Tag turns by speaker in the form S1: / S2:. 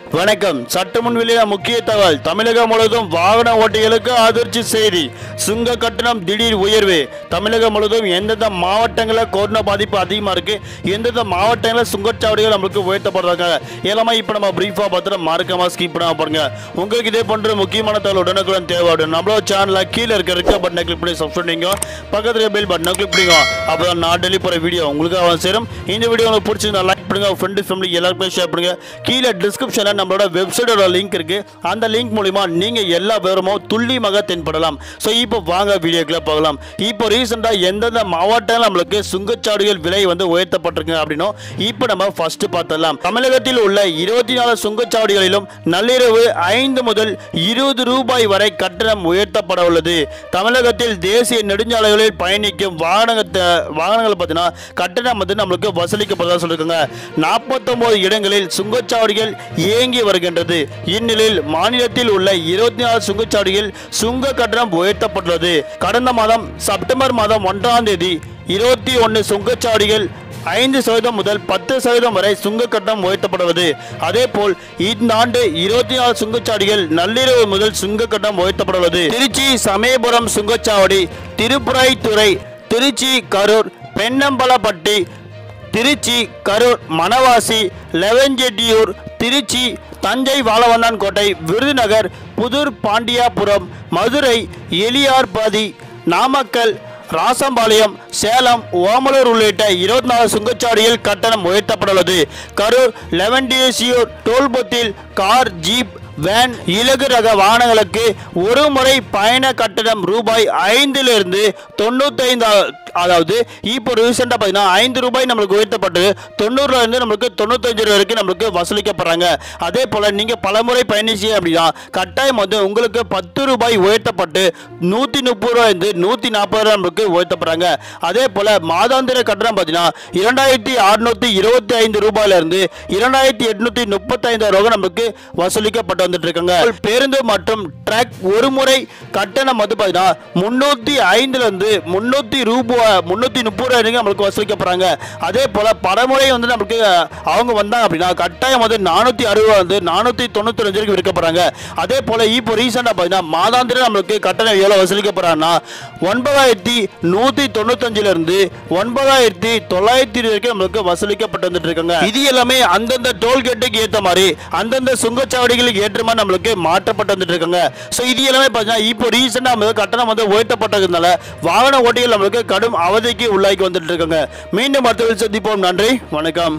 S1: வணக்கம் சட்டமுன் வெளியான முக்கிய தகவல் தமிழகம் முழுவதும் வாகன ஓட்டிகளுக்கு அதிர்ச்சி செய்தி சுங்க கட்டணம் திடீர் உயர்வு தமிழகம் முழுவதும் எந்தெந்த மாவட்டங்களில் கொரோனா பாதிப்பு அதிகமாக இருக்கு எந்தெந்த மாவட்டங்களில் சுங்கச்சாவடிகள் நம்மளுக்கு உயர்த்தப்படுறாங்க எல்லாமே இப்போ நம்ம பிரீஃபாக பார்த்துட்டு மறக்காம ஸ்கிப் பண்ணாம பாருங்க உங்களுக்கு இதே போன்ற முக்கியமான தகவல் உடனுக்குடன் தேவைப்படும் நம்மளோட சேனலில் கீழே இருக்க இருக்க பட்டனை கிளிக் பண்ணி சப்ஸ்கிரைப் பண்ணிங்க பக்கத்துல பெல் பட்டனை கிளிக் பண்ணிங்க அப்போ தான் நான் டெலி போகிற வீடியோ உங்களுக்கு அவன் சேரும் இந்த வீடியோ உங்களுக்கு பிடிச்சிருந்தா லைக் பண்ணுங்க ஃப்ரெண்டு ஃபேமிலி எல்லாருக்குமே ஷேர் பண்ணுங்க கீழே டிஸ்கிரிப்ஷனில் நம்மளோட வெப்சைட்டோட லிங்க் இருக்கு அந்த லிங்க் மூலிமா நீங்க எல்லா விவரமும் துல்லியமாக தென்படலாம் ஸோ இப்போ வாங்க வீடியோக்குள்ள போகலாம் இப்போ ரீசெண்டாக எந்தெந்த மாவட்டங்கள் நம்மளுக்கு சுங்கச்சாவடிகள் விலை வந்து உயர்த்தப்பட்டிருக்கு அப்படின்னும் இப்போ நம்ம ஃபர்ஸ்ட் பார்த்தலாம் தமிழகத்தில் உள்ள இருபத்தி நாலு சுங்கச்சாவடிகளிலும் நள்ளிரவு ஐந்து முதல் இருபது ரூபாய் வரை கட்டணம் உயர்த்தப்பட உள்ளது தமிழகத்தில் தேசிய நெடுஞ்சாலைகளில் பயணிக்கும் வாகனத்தை வாகனங்கள் பார்த்தீங்கன்னா கட்டணம் வந்து நம்மளுக்கு வசூலிக்கப்படுறதா சொல்லியிருக்காங்க நாற்பத்தொன்பது இடங்களில் சுங்கச்சாவடிகள் இயங்கி வருகின்றது இந்நிலையில் மாநிலத்தில் உள்ள இருபத்தி நாலு சுங்கச்சாவடிகள் சுங்க கட்டணம் உயர்த்தப்பட்டுள்ளது கடந்த மாதம் செப்டம்பர் மாதம் ஒன்றாம் தேதி இருபத்தி ஒன்று சுங்கச்சாவடிகள் ஐந்து சதவீதம் முதல் பத்து சதவீதம் வரை சுங்க கட்டணம் உயர்த்தப்படுவது அதேபோல் இந்த ஆண்டு இருபத்தி நாலு சுங்கச்சாவடிகள் நள்ளிரவு முதல் சுங்க கட்டணம் உயர்த்தப்படுவது திருச்சி சமயபுரம் சுங்கச்சாவடி திருப்புராய்த்துறை திருச்சி கரூர் பெண்ணம்பலப்பட்டி திருச்சி கரூர் மணவாசி லெவஞ்செட்டியூர் திருச்சி தஞ்சை வாழவந்தான் கோட்டை விருதுநகர் புதூர் பாண்டியாபுரம் மதுரை எலியார்பாதி நாமக்கல் ராசம்பாளையம் சேலம் ஓமலூர் உள்ளிட்ட இருபத்தி நாலு சுங்கச்சாவடியில் கட்டணம் உயர்த்தப்பட்டுள்ளது கரூர் லெவன்டிஎஸ்யூர் டோல்பொத்தில் கார் ஜீப் வேன் இலகு ரக வாகனங்களுக்கு ஒரு முறை பயண கட்டணம் ரூபாய் ஐந்திலிருந்து தொண்ணூத்தைந்து அதாவது இப்போ ரீசெண்டாக பார்த்தீங்கன்னா ஐந்து ரூபாய் நம்மளுக்கு உயர்த்தப்பட்டு தொண்ணூறுல இருந்து நம்மளுக்கு தொண்ணூத்தஞ்சு ரூபாய் வரைக்கும் நம்மளுக்கு வசூலிக்கப்படுறாங்க அதே போல் நீங்கள் பலமுறை பயணிச்சு அப்படின்னா கட்டாயம் வந்து உங்களுக்கு பத்து ரூபாய் உயர்த்தப்பட்டு நூற்றி முப்பது ரூபாயிருந்து நூற்றி நாற்பது ரூபாய் நம்மளுக்கு உயர்த்தப்படுறாங்க அதே போல் மாதாந்திர கட்டணம் பார்த்தீங்கன்னா இரண்டாயிரத்தி அறுநூத்தி இருபத்தி ஐந்து ரூபாயிலிருந்து இரண்டாயிரத்தி எட்நூத்தி முப்பத்தைந்து ரூபாய் நம்மளுக்கு வசூலிக்கப்பட்டு வந்துட்டு இருக்காங்க பேருந்து மற்றும் ட்ரக் ஒரு முறை கட்டணம் வந்து பார்த்தீங்கன்னா முன்னூற்றி ஐந்துலேருந்து முந்நூற்றி ரூபாய் முந்நூற்றி முப்பது ரூபாய் வரைக்கும் நம்மளுக்கு வசூலிக்கப்படுறாங்க அதே போல் படமுறை வந்து நம்மளுக்கு அவங்க வந்தாங்க அப்படின்னா கட்டாயம் வந்து நானூற்றி அறுபது வந்து நானூற்றி தொண்ணூற்றி வரைக்கும் விற்கப்படுறாங்க அதே போல் இப்போ ரீசெண்டாக பார்த்தீங்கன்னா மாதாந்திரம் நம்மளுக்கு கட்டணம் எவ்வளோ வசூலிக்கப்படுறாங்கன்னா ஒன்பதாயிரத்தி நூற்றி தொண்ணூத்தஞ்சிலிருந்து ஒன்பதாயிரத்தி தொள்ளாயிரத்தி இருபது வரைக்கும் நம்மளுக்கு வசூலிக்கப்பட்டு வந்துட்டு இருக்காங்க இது எல்லாமே அந்தந்த டோல்கேட்டுக்கு ஏற்ற மாதிரி அந்தந்த சுங்கச்சாவடிகளுக்கு ஏற்ற மாதிரி நம்மளுக்கு மாற்றப்பட்டு வந்துட்டு இருக்காங்க ஸோ இது எல்லாமே பார்த்தீங்கன்னா இப்போ ரீசெண்டாக நம்மளுக்கு கட்டணம் வந்து உயர்த்தப்பட்டதுனால வாகன ஓட்டிகள் நம்மளுக்கு கடும் அவதிக்கு உள்ளாக்கி வந்துட்டு இருக்காங்க மீண்டும் அடுத்த சந்திப்போம் நன்றி வணக்கம்